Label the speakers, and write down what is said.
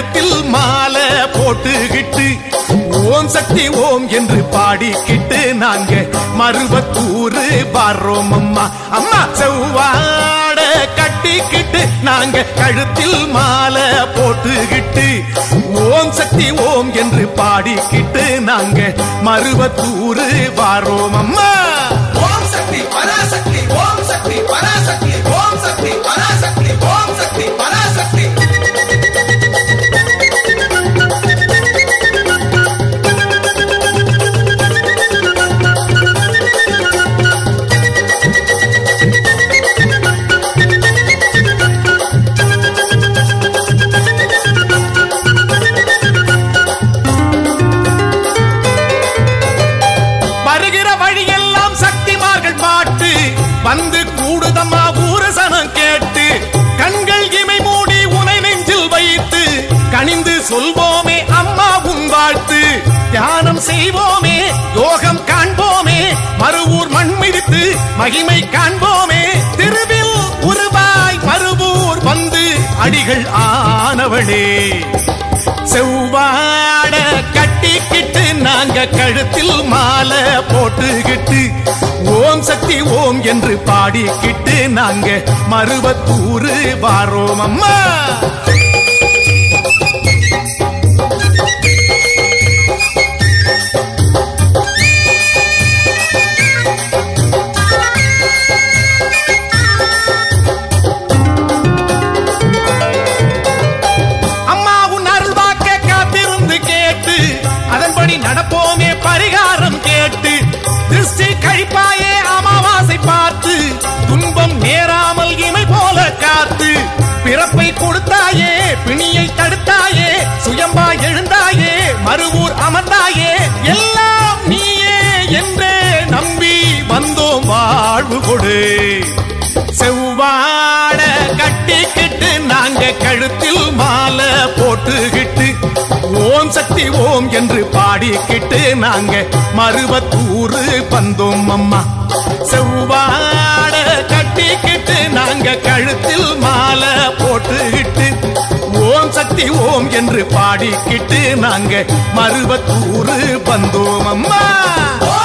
Speaker 1: கழுத்தில் மாலை போட்டுக்கிட்டு ஓம் சக்தி ஓம் என்று பாடிக்கிட்டு நாங்க மருவத்தூரு வர்றோம் அம்மா அம்மா செவ்வாட கட்டிக்கிட்டு நாங்க கழுத்தில் மாலை போட்டுக்கிட்டு ஓம் சக்தி ஓம் என்று பாடிக்கிட்டு நாங்க மருவத்தூரு வாரோம் அம்மா
Speaker 2: ஓம் சக்தி பராசக்தி ஓம் சக்தி பராசக்தி ஓம் சக்தி பராசக்தி ஓம் சக்தி பராசக்தி
Speaker 1: வருகிற வழியெல்லாம் சக்திமார்கள் பாட்டு வந்து கூடுதம்மா ஊரசனம் கேட்டு கண்கள் இமை மூடி உனை நெஞ்சில் வைத்து கனிந்து சொல்வோமே அம்மா உன் வாழ்த்து தியானம் செய்வோமே யோகம் காண்போமே மறுவூர் மண் மிதித்து மகிமை காண்போமே திருவில் உருவாய் மறுவூர் வந்து அடிகள் ஆனவளே செவ்வாட கட்டிக்கிட்டு நாங்க கழுத்தில் மாலை போட்டுக்கிட்டு ஓம் சக்தி ஓம் என்று பாடிக்கிட்டு நாங்க மருவத்தூரு வாரோம் அம்மா அம்மா உன் அருள் வாக்க காத்திருந்து கேட்டு அதன்படி நடப்போமே பரிகாரம் கேட்டு திருஷ்டி கழிப்பாயே அமாவாசை பார்த்து துன்பம் நேராமல் இமை போல காத்து பிறப்பை கொடுத்தாயே பிணியை தடுத்தாயே சுயம்பா எழுந்தாயே மறுவூர் அமர்ந்தாயே எல்லாம் நீயே என்றே நம்பி வந்தோம் வாழ்வு கொடு செவ்வாட கட்டிக்கிட்டு நாங்க கழுத்தில் மாலை போட்டுக்கிட்டு ஓம் சக்தி ஓம் என்று பாடிக்கிட்டு நாங்க மருவத்தூரு பந்தோம் அம்மா செவ்வாட கட்டிக்கிட்டு நாங்க கழுத்தில் மாலை போட்டுக்கிட்டு ஓம் சக்தி ஓம் என்று பாடிக்கிட்டு நாங்க மருவத்தூரு பந்தோம் அம்மா
Speaker 2: ஓம்